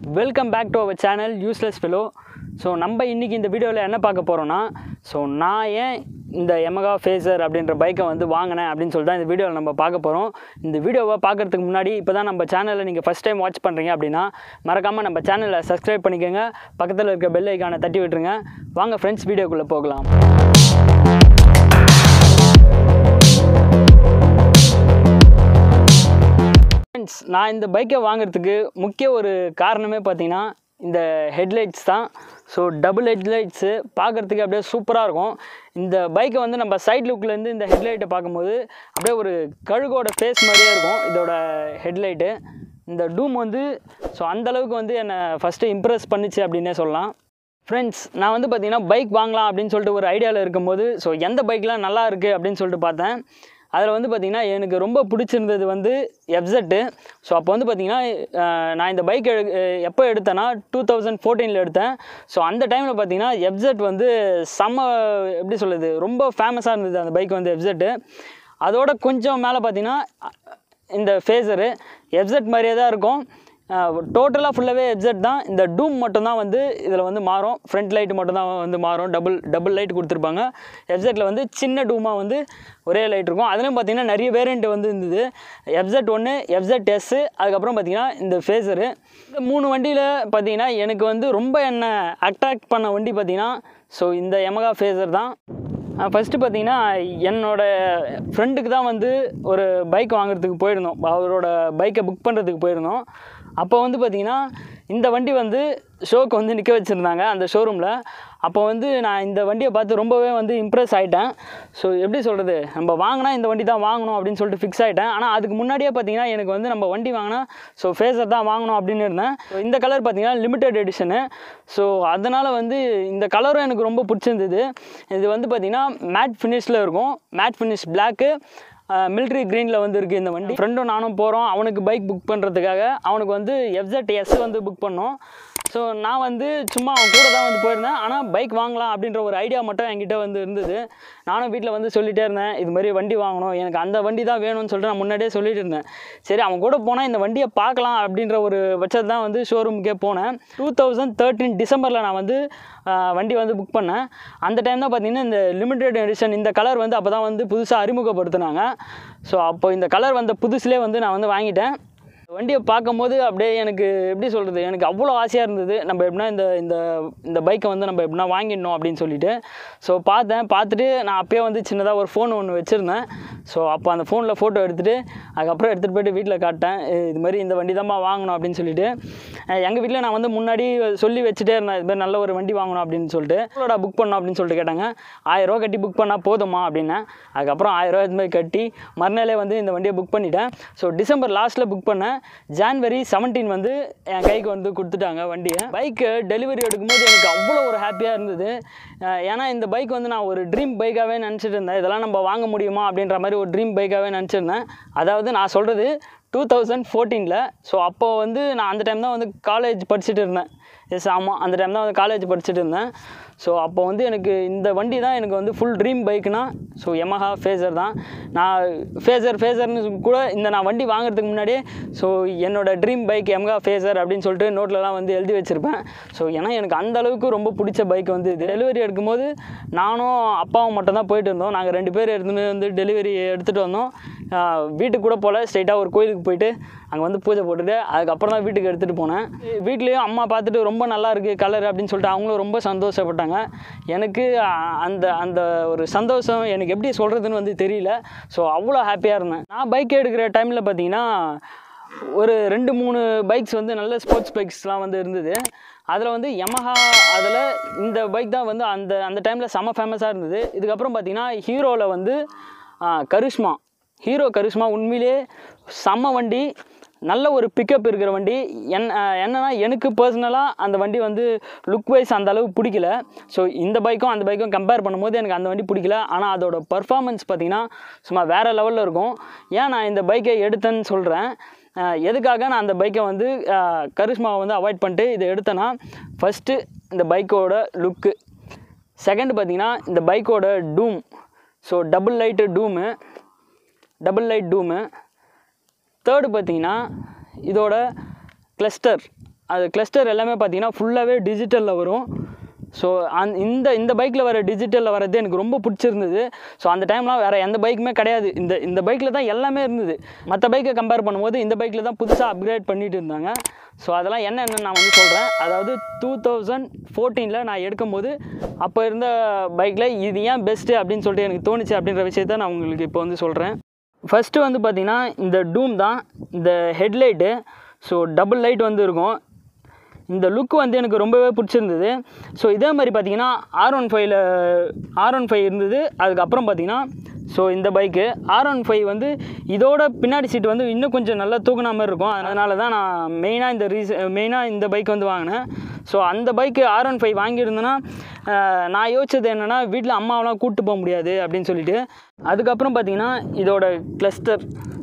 welcome back to our channel useless fellow so நம்ம இன்றைக்கி இந்த வீடியோவில் என்ன பார்க்க போகிறோன்னா ஸோ நான் ஏன் இந்த எமகா ஃபேசர் அப்படின்ற பைக்கை வந்து வாங்கினேன் அப்படின்னு சொல்லிட்டு தான் இந்த வீடியோவில் நம்ம பார்க்க போகிறோம் இந்த வீடியோவை பார்க்குறதுக்கு முன்னாடி இப்போ தான் நம்ம சேனலை நீங்கள் ஃபஸ்ட் டைம் வாட்ச் பண்ணுறீங்க அப்படின்னா மறக்காமல் நம்ம சேனலை சப்ஸ்கிரைப் பண்ணிக்கோங்க பக்கத்தில் இருக்க பெல் ஐக்கானை தட்டி விட்டுருங்க வாங்க ஃப்ரெண்ட்ஸ் வீடியோக்குள்ளே போகலாம் ஃப்ரெண்ட்ஸ் நான் இந்த பைக்கை வாங்குறதுக்கு முக்கிய ஒரு காரணமே பார்த்தீங்கன்னா இந்த ஹெட்லைட்ஸ் தான் ஸோ டபுள் ஹெட்லைட்ஸு பார்க்குறதுக்கு அப்படியே சூப்பராக இருக்கும் இந்த பைக்கை வந்து நம்ம சைட் லுக்லேருந்து இந்த ஹெட்லைட்டை பார்க்கும்போது அப்படியே ஒரு கழுகோட ஃபேஸ் மாதிரியே இருக்கும் இதோட ஹெட்லைட்டு இந்த டூம் வந்து ஸோ அந்தளவுக்கு வந்து என்னை ஃபஸ்ட்டு இம்ப்ரெஸ் பண்ணுச்சு அப்படின்னே சொல்லலாம் ஃப்ரெண்ட்ஸ் நான் வந்து பார்த்தீங்கன்னா பைக் வாங்கலாம் அப்படின்னு சொல்லிட்டு ஒரு ஐடியாவில் இருக்கும்போது ஸோ எந்த பைக்லாம் நல்லா இருக்குது அப்படின்னு சொல்லிட்டு பார்த்தேன் அதில் வந்து பார்த்திங்கன்னா எனக்கு ரொம்ப பிடிச்சிருந்தது வந்து எஃப்செட்டு ஸோ அப்போ வந்து பார்த்திங்கன்னா அஹ், நான் இந்த பைக் எடு எப்போ எடுத்தேன்னா டூ தௌசண்ட் ஃபோர்டீனில் எடுத்தேன் ஸோ அந்த டைமில் பார்த்தீங்கன்னா எஃப்செட் வந்து செம்ம எப்படி சொல்லுது ரொம்ப ஃபேமஸாக இருந்தது அந்த பைக் வந்து எஃப்செட்டு அதோட கொஞ்சம் மேலே பார்த்தீங்கன்னா இந்த ஃபேஸரு எஃப்செட் மாதிரியே தான் இருக்கும் டோட்டலாக ஃபுல்லாகவே எஃப்செட் தான் இந்த டூம் மட்டும்தான் வந்து இதில் வந்து மாறும் ஃப்ரண்ட் லைட் மட்டும்தான் வந்து மாறும் டபுள் டபுள் லைட் கொடுத்துருப்பாங்க எஃப்செட்டில் வந்து சின்ன டூமாக வந்து ஒரே லைட் இருக்கும் அதுலேயும் பார்த்தீங்கன்னா நிறைய வேரியண்ட் வந்து இருந்தது எஃப்செட் ஒன்று எஃப்செட் எஸ்ஸு அதுக்கப்புறம் பார்த்தீங்கன்னா இந்த ஃபேஸரு இந்த மூணு வண்டியில் பார்த்தீங்கன்னா எனக்கு வந்து ரொம்ப என்ன அட்ராக்ட் பண்ண வண்டி பார்த்தீங்கன்னா ஸோ இந்த எமகா ஃபேஸர் தான் ஃபஸ்ட்டு பார்த்தீங்கன்னா என்னோட ஃப்ரெண்டுக்கு தான் வந்து ஒரு பைக் வாங்குறதுக்கு போயிருந்தோம் அவரோட பைக்கை புக் பண்ணுறதுக்கு போயிருந்தோம் அப்போ வந்து பார்த்திங்கன்னா இந்த வண்டி வந்து ஷோக்கு வந்து நிற்க வச்சுருந்தாங்க அந்த ஷோரூமில் அப்போ வந்து நான் இந்த வண்டியை பார்த்து ரொம்பவே வந்து இம்ப்ரெஸ் ஆகிட்டேன் ஸோ எப்படி சொல்கிறது நம்ம வாங்கினா இந்த வண்டி தான் வாங்கணும் அப்படின்னு சொல்லிட்டு ஃபிக்ஸ் ஆகிட்டேன் ஆனால் அதுக்கு முன்னாடியே பார்த்தீங்கன்னா எனக்கு வந்து நம்ம வண்டி வாங்கினா ஸோ ஃபேஸர் தான் வாங்கணும் அப்படின்னு இருந்தேன் ஸோ இந்த கலர் பார்த்தீங்கன்னா லிமிட்டட் எடிஷனு ஸோ அதனால் வந்து இந்த கலரும் எனக்கு ரொம்ப பிடிச்சிருந்தது இது வந்து பார்த்திங்கன்னா மேட் ஃபினிஷில் இருக்கும் மேட் ஃபினிஷ் பிளாக்கு மிலிட்ரி க்ரீனில் வந்து இருக்குது இந்த வண்டி ஃப்ரெண்டும் நானும் போகிறோம் அவனுக்கு பைக் புக் பண்ணுறதுக்காக அவனுக்கு வந்து எஃப்செட் எஸ் வந்து புக் பண்ணோம் ஸோ நான் வந்து சும்மா அவன் கூட தான் வந்து போயிருந்தேன் ஆனால் பைக் வாங்கலாம் அப்படின்ற ஒரு ஐடியா மட்டும் என்கிட்ட வந்து இருந்தது நானும் வீட்டில் வந்து சொல்லிகிட்டே இருந்தேன் இது மாதிரி வண்டி வாங்கணும் எனக்கு அந்த வண்டி தான் வேணும்னு சொல்லிட்டு நான் முன்னாடியே சொல்லிட்டு இருந்தேன் சரி அவன் கூட போனால் இந்த வண்டியை பார்க்கலாம் அப்படின்ற ஒரு பட்சத்து தான் வந்து ஷோரூமுக்கே போனேன் டூ தௌசண்ட் தேர்ட்டின் டிசம்பரில் நான் வந்து ஆஹ், வண்டி வந்து புக் பண்ணேன் அந்த டைம் தான் பார்த்தீங்கன்னா இந்த லிமிடெட் எடிஷன் இந்த கலர் வந்து அப்போ தான் வந்து புதுசாக அறிமுகப்படுத்தினாங்க ஸோ அப்போ இந்த கலர் வந்த புதுசுலேயே வந்து நான் வந்து வாங்கிட்டேன் வண்டியை பார்க்கும்போது அப்படியே எனக்கு எப்படி சொல்கிறது எனக்கு அவ்வளோ ஆசையாக இருந்தது நம்ம எப்படின்னா இந்த இந்த இந்த பைக்கை வந்து நம்ம எப்படின்னா வாங்கிடணும் அப்படின்னு சொல்லிட்டு ஸோ பார்த்தேன் பார்த்துட்டு நான் அப்பயே வந்து சின்னதாக ஒரு ஃபோன் ஒன்று வச்சுருந்தேன் ஸோ அப்போ அந்த ஃபோனில் ஃபோட்டோ எடுத்துகிட்டு அதுக்கப்புறம் எடுத்துகிட்டு போயிட்டு வீட்டில் காட்டேன் "ஏய், இது மாதிரி இந்த வண்டி தான்மா வாங்கணும் அப்படின்னு சொல்லிட்டு எங்கள் வீட்டில் நான் வந்து முன்னாடி சொல்லி வச்சுட்டே இருந்தேன் இது மாதிரி நல்ல ஒரு வண்டி வாங்கணும் அப்படின்னு சொல்லிட்டு எவ்வளோடா புக் பண்ணணும் அப்படின்னு சொல்லிட்டு கேட்டாங்க ஆயிரரூவா கட்டி புக் பண்ணால் போதுமா அப்படின்னேன் அதுக்கப்புறம் ஆயிரரூவா இது மாதிரி கட்டி மறுநாளே வந்து இந்த வண்டியை புக் பண்ணிட்டேன் ஸோ டிசம்பர் லாஸ்ட்டில் புக் பண்ணேன் ஜான்வரி செவன்டீன் வந்து என் கைக்கு வந்து கொடுத்துட்டாங்க வண்டியை பைக்கு டெலிவரி எடுக்கும்போது எனக்கு அவ்வளோ ஒரு ஹாப்பியாக இருந்தது அஹ் ஏன்னா இந்த பைக் வந்து நான் ஒரு ட்ரீம் பைக்காகவே நினச்சிட்டு இருந்தேன் இதெல்லாம் நம்ம வாங்க முடியுமா அப்படின்ற மாதிரி ஒரு ட்ரீம் பைக்காகவே நினச்சிருந்தேன் அதாவது நான் சொல்கிறது டூ தௌசண்ட் ஃபோர்டீனில் ஸோ அப்போ வந்து நான் அந்த டைம் தான் வந்து காலேஜ் படிச்சுட்டு இருந்தேன் எஸ் ஆமாம் அந்த டைம் தான் வந்து காலேஜ் படிச்சுட்டு இருந்தேன் ஸோ அப்போ வந்து எனக்கு இந்த வண்டி தான் எனக்கு வந்து ஃபுல் ட்ரீம் பைக்னா ஸோ Yamaha ஃபேஸர் தான் நான் ஃபேஸர் ஃபேஸர்னு கூட இந்த நான் வண்டி வாங்குறதுக்கு முன்னாடியே ஸோ என்னோட ட்ரீம் பைக் Yamaha ஃபேஸர் அப்படின்னு சொல்லிட்டு நோட்லலாம் வந்து எழுதி வச்சுருப்பேன் ஸோ ஏன்னா எனக்கு அந்த அளவுக்கு ரொம்ப பிடிச்ச பைக் வந்து இது டெலிவரி எடுக்கும்போது நானும் அப்பாவும் மட்டும் தான் போயிட்டு இருந்தோம் நாங்கள் ரெண்டு பேர் எடுத்துன்னு வந்து டெலிவரி எடுத்துகிட்டு வந்தோம் ஆஹ் வீட்டுக்கு கூட போல் ஸ்ட்ரைட்டாக ஒரு கோயிலுக்கு போயிட்டு அங்கே வந்து பூஜை போட்டுட்டு அதுக்கப்புறம் தான் வீட்டுக்கு எடுத்துகிட்டு போனேன் வீட்லேயும் அம்மா பார்த்துட்டு ரொம்ப நல்லா இருக்குது கலர் அப்படின்னு சொல்லிட்டு அவங்களும் ரொம்ப சந்தோஷப்பட்டாங்க எனக்கு அ- அந்த அந்த ஒரு சந்தோஷம் எனக்கு எப்படி சொல்கிறதுன்னு வந்து தெரியல ஸோ அவ்வளோ ஹாப்பியாக இருந்தேன் நான் பைக் எடுக்கிற டைமில் பார்த்தீங்கன்னா ஒரு ரெண்டு மூணு பைக்ஸ் வந்து நல்ல ஸ்போர்ட்ஸ் பைக்ஸ்லாம் வந்து இருந்தது அதில் வந்து Yamaha அதில் இந்த பைக் தான் வந்து அந்த அந்த டைமில் செம ஃபேமஸாக இருந்தது இதுக்கப்புறம் பார்த்தீங்கன்னா ஹீரோவில் வந்து ஆ, கரிஷ்மா ஹீரோ கரிஷ்மா உண்மையிலே செம்ம வண்டி நல்ல ஒரு பிக்கப் இருக்கிற வண்டி என் அஹ் என்னன்னா எனக்கு பர்சனலாக அந்த வண்டி வந்து லுக் வைஸ் அந்த அளவுக்கு பிடிக்கல ஸோ இந்த பைக்கும் அந்த பைக்கும் கம்பேர் பண்ணும்போது எனக்கு அந்த வண்டி பிடிக்கல ஆனால் அதோட பர்ஃபார்மன்ஸ் பார்த்தீங்கன்னா சும்மா வேறு லெவலில் இருக்கும் ஏன் நான் இந்த பைக்கை எடுத்தேன்னு சொல்கிறேன் எதுக்காக நான் அந்த பைக்கை வந்து அஹ், கரிஷ்மாவை வந்து அவாய்ட் பண்ணிட்டு இதை எடுத்தேன்னா ஃபஸ்ட்டு இந்த பைக்கோட லுக்கு செகண்ட் பார்த்தீங்கன்னா இந்த பைக்கோட dome so double light dome double light dome third பார்த்தீங்கன்னா இதோட கிளஸ்டர் அது கிளஸ்டர் எல்லாமே பார்த்தீங்கன்னா ஃபுல்லாகவே டிஜிட்டலில் வரும் ஸோ அந் இந்த இந்த பைக்கில் வர டிஜிட்டலில் வரது எனக்கு ரொம்ப பிடிச்சிருந்தது ஸோ அந்த டைம்லாம் வேறு எந்த பைக்குமே கிடையாது இந்த இந்த பைக்கில் தான் எல்லாமே இருந்தது மற்ற பைக்கை கம்பேர் பண்ணும்போது இந்த பைக்கில் தான் புதுசாக அப்கிரேட் பண்ணிட்டு இருந்தாங்க ஸோ அதெல்லாம் என்னென்னு நான் வந்து சொல்கிறேன் அதாவது டூ தௌசண்ட் ஃபோர்டீனில் நான் எடுக்கும்போது அப்போ இருந்த பைக்கில் இது ஏன் பெஸ்ட்டு அப்படின்னு சொல்லிட்டு எனக்கு தோணுச்சு அப்படின்ற விஷயத்த நான் உங்களுக்கு இப்போ வந்து சொல்கிறேன் ஃபஸ்ட்டு வந்து பார்த்திங்கன்னா இந்த டூம் தான் இந்த ஹெட்லைட்டு ஸோ டபுள் லைட் வந்து இருக்கும் இந்த லுக் வந்து எனக்கு ரொம்பவே பிடிச்சிருந்தது ஸோ இதே மாதிரி பார்த்தீங்கன்னா ஆர் ஒன் ஃபைவ்ல ஆர் ஒன் ஃபைவ் இருந்தது அதுக்கப்புறம் பார்த்தீங்கன்னா ஸோ இந்த பைக்கு ஆர் ஒன் ஃபைவ் வந்து இதோட பின்னாடி சீட் வந்து இன்னும் கொஞ்சம் நல்லா தூக்குன மாதிரி இருக்கும் அதனால தான் நான் மெயினாக இந்த ரீச மெயினாக இந்த பைக் வந்து வாங்கினேன் ஸோ அந்த பைக்கு ஆர் ஒன் ஃபைவ் வாங்கியிருந்தேன்னா ஆஹ், நான் யோசிச்சது என்னென்னா வீட்டில் அம்மாவெலாம் கூப்பிட்டு போக முடியாது அப்படின்னு சொல்லிட்டு அதுக்கப்புறம் பார்த்தீங்கன்னா இதோட கிளஸ்டர்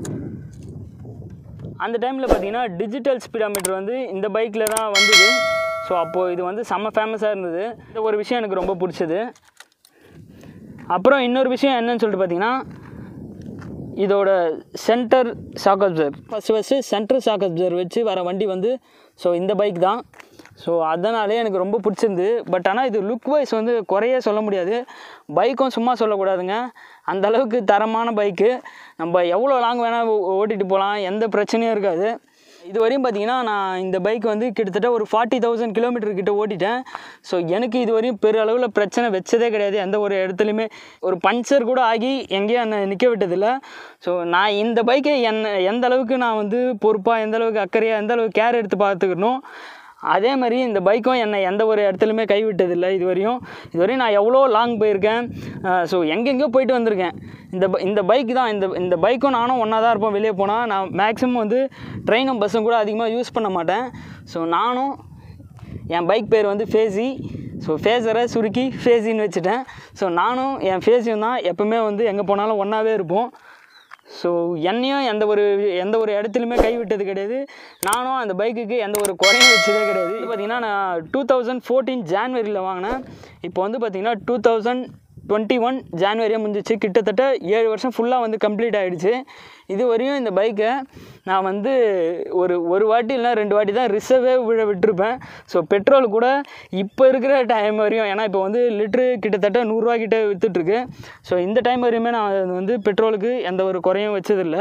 அந்த டைமில் பார்த்தீங்கன்னா டிஜிட்டல் ஸ்பீடாமீட்டர் வந்து இந்த பைக்கில் தான் வந்தது ஸோ அப்போது இது வந்து செம்ம ஃபேமஸாக இருந்தது இந்த ஒரு விஷயம் எனக்கு ரொம்ப பிடிச்சது அப்புறம் இன்னொரு விஷயம் என்னன்னு சொல்லிட்டு பார்த்தீங்கன்னா இதோட centre shock absorber first first centre shock absorber வச்சு வர வண்டி வந்து ஸோ இந்த பைக் தான் ஸோ அதனாலே எனக்கு ரொம்ப பிடிச்சிருந்து பட் ஆனால் இது லுக் வைஸ் வந்து குறையே சொல்ல முடியாது பைக்கும் சும்மா சொல்லக்கூடாதுங்க அந்த அளவுக்கு தரமான பைக்கு நம்ம எவ்வளோ லாங் வேணால் ஓட்டிகிட்டு போகலாம் எந்த பிரச்சனையும் இருக்காது இது வரையும் பார்த்தீங்கன்னா நான் இந்த பைக் வந்து கிட்டத்தட்ட ஒரு ஃபார்ட்டி தௌசண்ட் கிலோமீட்டர் கிட்ட ஓட்டிட்டேன் ஸோ எனக்கு இது வரையும் பெரிய அளவில் பிரச்சனை வச்சதே கிடையாது எந்த ஒரு இடத்துலையுமே ஒரு பஞ்சர் கூட ஆகி எங்கேயும் என்னை நிற்க விட்டதில்லை ஸோ நான் இந்த பைக்கை என்ன எந்த அளவுக்கு நான் வந்து பொறுப்பாக எந்த அளவுக்கு அக்கறையாக எந்த அளவுக்கு கேர் எடுத்து பார்த்துக்கணும் அதே மாதிரி இந்த பைக்கும் என்னை எந்த ஒரு இடத்துலையுமே கைவிட்டதில்லை இது வரையும் இது வரையும் நான் எவ்வளோ லாங் போயிருக்கேன் ஸோ எங்கெங்கேயோ போயிட்டு வந்திருக்கேன் இந்த ப- இந்த பைக் தான் இந்த இந்த பைக்கும் நானும் ஒன்றா தான் இருப்போம் வெளியே போனால் நான் மேக்ஸிமம் வந்து ட்ரெயினும் பஸ்ஸும் கூட அதிகமாக யூஸ் பண்ண மாட்டேன் ஸோ நானும் என் பைக் பேர் வந்து ஃபேஸி ஸோ ஃபேஸரை சுருக்கி ஃபேஸின்னு வச்சுட்டேன் ஸோ நானும் என் ஃபேஸியும் தான் எப்பவுமே வந்து எங்கே போனாலும் ஒன்றாவே இருப்போம் ஸோ என்னையும் எந்த ஒரு எந்த ஒரு இடத்துலையுமே கைவிட்டது கிடையாது நானும் அந்த பைக்குக்கு எந்த ஒரு குறையும் வச்சதே கிடையாது இது பார்த்தீங்கன்னா நான் டூ தௌசண்ட் ஃபோர்டீன் ஜான்வரியில் வாங்கினேன் இப்போ வந்து பார்த்தீங்கன்னா டூ தௌசண்ட் டுவெண்ட்டி ஒன் ஜான்வரியாக முடிஞ்சிச்சு கிட்டத்தட்ட ஏழு வருஷம் ஃபுல்லாக வந்து கம்ப்ளீட் ஆகிடுச்சு இது வரையும் இந்த பைக்கை நான் வந்து ஒரு ஒரு வாட்டி இல்லை ரெண்டு வாட்டி தான் ரிசர்வே விழ விட்டுருப்பேன் ஸோ பெட்ரோல் கூட இப்போ இருக்கிற டைம் வரையும் ஏன்னா இப்போ வந்து லிட்ரு கிட்டத்தட்ட நூறுரூவா கிட்ட விற்றுட்ருக்கு ஸோ இந்த டைம் வரையுமே நான் வந்து பெட்ரோலுக்கு எந்த ஒரு குறையும் வச்சதில்லை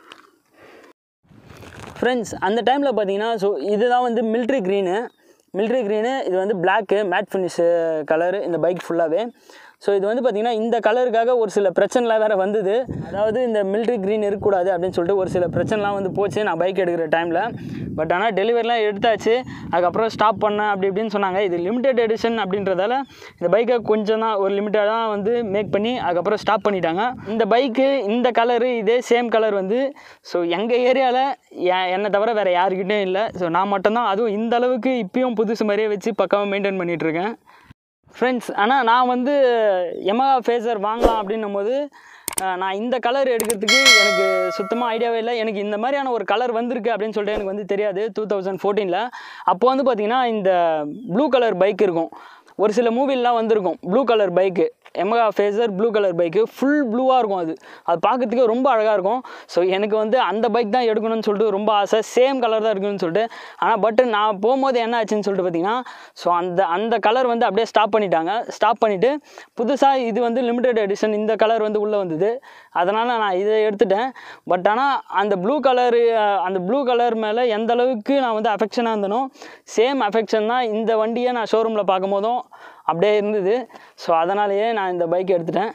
ஃப்ரெண்ட்ஸ் அந்த டைமில் பார்த்தீங்கன்னா ஸோ இதுதான் வந்து மிலிட்ரி க்ரீனு மிலிட்ரி க்ரீனு இது வந்து பிளாக்கு மேட் ஃபினிஷு கலரு இந்த பைக் ஃபுல்லாகவே ஸோ இது வந்து பார்த்திங்கன்னா இந்த கலருக்காக ஒரு சில பிரச்சனைலாம் வேறு வந்தது அதாவது இந்த மிலிட்ரி க்ரீன் இருக்கக்கூடாது அப்படின்னு சொல்லிட்டு ஒரு சில பிரச்சனைலாம் வந்து போச்சு நான் பைக் எடுக்கிற டைமில் பட் ஆனால் டெலிவரிலாம் எடுத்தாச்சு அதுக்கப்புறம் ஸ்டாப் பண்ணேன் அப்படி இப்படின்னு சொன்னாங்க இது லிமிடெட் எடிஷன் அப்படின்றதால இந்த பைக்கை கொஞ்சம் தான் ஒரு லிமிட்டடாக தான் வந்து மேக் பண்ணி அதுக்கப்புறம் ஸ்டாப் பண்ணிட்டாங்க இந்த பைக்கு இந்த கலரு இதே சேம் கலர் வந்து ஸோ எங்கள் ஏரியாவில் என்னை தவிர வேறு யாருக்கிட்டையும் இல்லை ஸோ நான் மட்டும்தான் அதுவும் இந்த அளவுக்கு இப்பயும் புதுசு மாதிரியே வச்சு பக்காவாக மெயின்டைன் பண்ணிகிட்ருக்கேன் ஃப்ரெண்ட்ஸ் ஆனால் நான் வந்து எமகா ஃபேஸர் வாங்கலாம் அப்படின்னும் போது அஹ், நான் இந்த கலர் எடுக்கிறதுக்கு எனக்கு சுத்தமாக ஐடியாவே இல்லை எனக்கு இந்த மாதிரியான ஒரு கலர் வந்திருக்கு அப்படின்னு சொல்லிட்டு எனக்கு வந்து தெரியாது டூ தௌசண்ட் ஃபோர்டீனில் அப்போ வந்து பார்த்திங்கன்னா இந்த ப்ளூ கலர் பைக் இருக்கும் ஒரு சில மூவிலலாம் வந்திருக்கும் blue colour bike Yamaha Fazer blue colour bike full ப்ளூவாக இருக்கும் அது அது பார்க்கறதுக்கு ரொம்ப அழகாக இருக்கும் ஸோ எனக்கு வந்து அந்த பைக் தான் எடுக்கணும்னு சொல்லிட்டு ரொம்ப ஆசை சேம் கலர் தான் இருக்குன்னு சொல்லிட்டு ஆனால் பட் நான் போகும்போது என்ன ஆச்சுன்னு சொல்லிட்டு பார்த்தீங்கன்னா ஸோ அந்த அந்த கலர் வந்து அப்படியே ஸ்டாப் பண்ணிட்டாங்க ஸ்டாப் பண்ணிவிட்டு புதுசாக இது வந்து லிமிடெட் எடிஷன் இந்த கலர் வந்து உள்ளே வந்தது அதனால் நான் இதை எடுத்துட்டேன் பட் ஆனால் அந்த ப்ளூ கலரு அந்த ப்ளூ கலர் மேலே எந்த அளவுக்கு நான் வந்து அஃபெக்ஷனாக இருந்தனோ சேம் அஃபெக்ஷன் தான் இந்த வண்டியை நான் ஷோரூமில் பார்க்கும்போதும் அப்படியே இருந்தது ஸோ அதனாலேயே நான் இந்த பைக் எடுத்துட்டேன்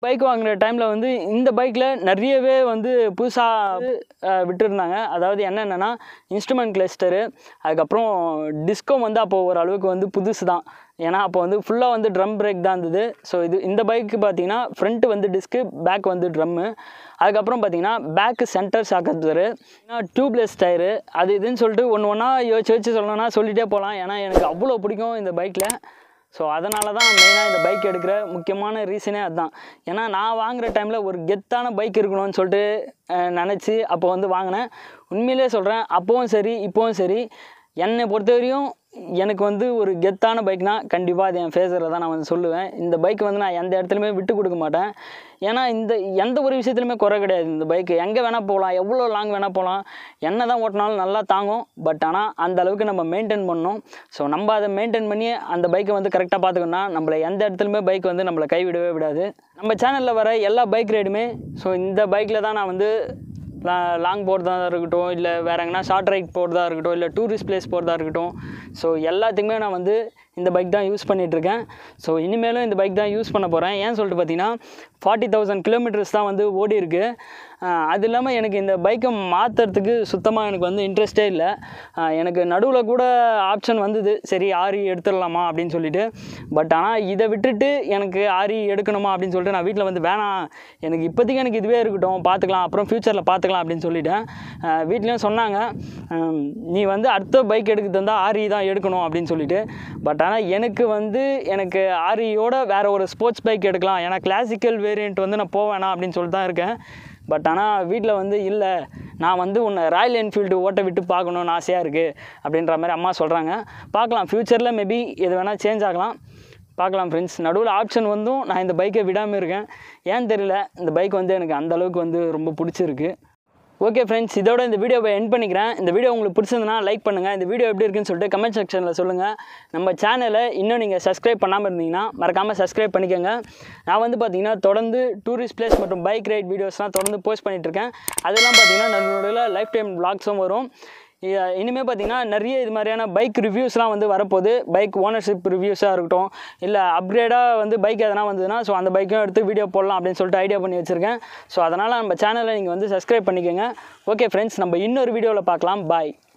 பைக் வாங்குற டைமில் வந்து இந்த பைக்கில் நிறையவே வந்து புதுசாக விட்டுருந்தாங்க அதாவது என்னென்னா இன்ஸ்ட்ருமெண்ட் கிளஸ்டரு அதுக்கப்புறம் டிஸ்கோ வந்து அப்போ ஓரளவுக்கு வந்து புதுசு தான் ஏன்னா அப்போ வந்து ஃபுல்லாக வந்து ட்ரம் பிரேக் தான் இருந்தது ஸோ இது இந்த பைக்கு பார்த்தீங்கன்னா ஃப்ரண்ட்டு வந்து டிஸ்க்கு பேக் வந்து ட்ரம்மு அதுக்கப்புறம் பார்த்தீங்கன்னா பேக்கு சென்டர் சாக்கத்துரு டியூப்லெஸ் டயரு அது இதுன்னு சொல்லிட்டு ஒன்று ஒன்றா யோசிச்சு யோசிச்சு சொல்லணும்னா சொல்லிகிட்டே போகலாம் ஏன்னா எனக்கு அவ்வளோ பிடிக்கும் இந்த பைக்கில் ஸோ அதனால தான் மெயினாக இந்த பைக் எடுக்கிற முக்கியமான ரீசனே அதுதான் ஏன்னா நான் வாங்குகிற டைமில் ஒரு கெத்தான பைக் இருக்கணும்னு சொல்லிட்டு நினச்சி அப்போ வந்து வாங்கினேன் உண்மையிலே சொல்கிறேன் அப்போவும் சரி இப்போவும் சரி என்னை பொறுத்தவரையும் எனக்கு வந்து ஒரு கெத்தான பைக்னா கண்டிப்பாக அது என் ஃபேஸரில் தான் நான் வந்து சொல்லுவேன் இந்த பைக் வந்து நான் எந்த இடத்துலையுமே விட்டு கொடுக்க மாட்டேன் ஏன்னா இந்த எந்த ஒரு விஷயத்துலையுமே குறை கிடையாது இந்த பைக்கு எங்கே வேணால் போகலாம் எவ்வளோ லாங் வேணால் போகலாம் என்ன தான் ஓட்டினாலும் நல்லா தாங்கும் பட் ஆனால் அந்த அளவுக்கு நம்ம மெயின்டைன் பண்ணணும் ஸோ நம்ம அதை மெயின்டைன் பண்ணி அந்த பைக்கை வந்து கரெக்டாக பார்த்துக்கணும்னா நம்மளை எந்த இடத்துலையுமே பைக் வந்து நம்மளை கைவிடவே விடாது நம்ம சேனலில் வர எல்லா பைக் ரைடுமே ஸோ இந்த பைக்கில் தான் நான் வந்து லாங் போகிறதா இருக்கட்டும் இல்லை வேறு எங்கன்னா ஷார்ட் ரைட் போகிறதா இருக்கட்டும் இல்லை டூரிஸ்ட் பிளேஸ் போகிறதா இருக்கட்டும் ஸோ எல்லாத்துக்குமே நான் வந்து இந்த பைக் தான் யூஸ் பண்ணிகிட்ருக்கேன் ஸோ இனிமேலும் இந்த பைக் தான் யூஸ் பண்ண போகிறேன் ஏன் சொல்லிட்டு பார்த்தீங்கன்னா ஃபார்ட்டி தௌசண்ட் கிலோமீட்டர்ஸ் தான் வந்து ஓடி இருக்கு ஆஹ் அது இல்லாமல் எனக்கு இந்த பைக்கை மாற்றுறதுக்கு சுத்தமாக எனக்கு வந்து இன்ட்ரெஸ்டே இல்லை ஆஹ் எனக்கு நடுவில் கூட ஆப்ஷன் வந்தது சரி ஆரி எடுத்துடலாமா அப்படின்னு சொல்லிட்டு பட் ஆனால் இதை விட்டுட்டு எனக்கு ஆரி எடுக்கணுமா அப்படின்னு சொல்லிட்டு நான் வீட்டில் வந்து வேணாம் எனக்கு இப்போதைக்கு எனக்கு இதுவே இருக்கட்டும் பார்த்துக்கலாம் அப்புறம் ஃப்யூச்சரில் பார்த்துக்கலாம் அப்படின்னு சொல்லிட்டேன் ஆஹ் வீட்லேயும் சொன்னாங்க ஆம், நீ வந்து அடுத்த பைக் எடுக்க தந்தால் ஆரி தான் எடுக்கணும் அப்படின்னு சொல்லிட்டு பட் ஆனால் எனக்கு வந்து எனக்கு ஆரியோட வேறு ஒரு ஸ்போர்ட்ஸ் பைக் எடுக்கலாம் ஏன்னா கிளாசிக்கல் வேரியண்ட் வந்து நான் போவேணா அப்படின்னு சொல்லிட்டு தான் இருக்கேன் பட் ஆனால் வீட்டில் வந்து இல்லை நான் வந்து உன்னை ராயல் என்ஃபீல்டு ஓட்ட விட்டு பார்க்கணுன்னு ஆசையாக இருக்குது அப்படின்ற மாதிரி அம்மா சொல்கிறாங்க பார்க்கலாம் ஃப்யூச்சரில் மேபி எது வேணால் சேஞ்ச் ஆகலாம் பார்க்கலாம் ஃப்ரெண்ட்ஸ் நடுவில் ஆப்ஷன் வந்தும் நான் இந்த பைக்கை விடாமல் இருக்கேன் ஏன் தெரியல இந்த பைக் வந்து எனக்கு அந்த அளவுக்கு வந்து ரொம்ப பிடிச்சிருக்கு ஓகே ஃப்ரெண்ட்ஸ் இதோட இந்த வீடியோவை எண்ட் பண்ணிக்கிறேன் இந்த வீடியோ உங்களுக்கு பிடிச்சிருந்தனா லைக் பண்ணுங்கள் இந்த வீடியோ எப்படி இருக்குன்னு சொல்லிட்டு கமெண்ட் செக்ஷனில் சொல்லுங்கள் நம்ம சேனலை இன்னும் நீங்கள் சப்ஸ்கிரைப் பண்ணாமல் இருந்தீங்கன்னா மறக்காமல் சப்ஸ்கிரைப் பண்ணிக்கோங்க நான் வந்து பார்த்தீங்கன்னா தொடர்ந்து டூரிஸ்ட் பிளேஸ் மற்றும் பைக் ரைட் வீடியோஸ்லாம் தொடர்ந்து போஸ்ட் பண்ணிட்டு இருக்கேன் அதெல்லாம் பார்த்தீங்கன்னா நடுவில் லைஃப் டைம் vlogsம் வரும் இ- இனிமேல் பார்த்தீங்கன்னா நிறைய இது மாதிரியான பைக் ரிவ்யூஸ்லாம் வந்து வரப்போகுது பைக் ஓனர்ஷிப் ரிவ்யூஸாக இருக்கட்டும் இல்லை அப்கிரேடாக வந்து பைக் எதனா வந்ததுன்னா ஸோ அந்த பைக்கும் எடுத்து வீடியோ போடலாம் அப்படின்னு சொல்லிட்டு ஐடியா பண்ணி வச்சுருக்கேன் ஸோ அதனால் நம்ம சேனலை நீங்கள் வந்து சப்ஸ்கிரைப் பண்ணிக்கோங்க ஓகே ஃப்ரெண்ட்ஸ் நம்ம இன்னொரு வீடியோவில் பார்க்கலாம் பாய்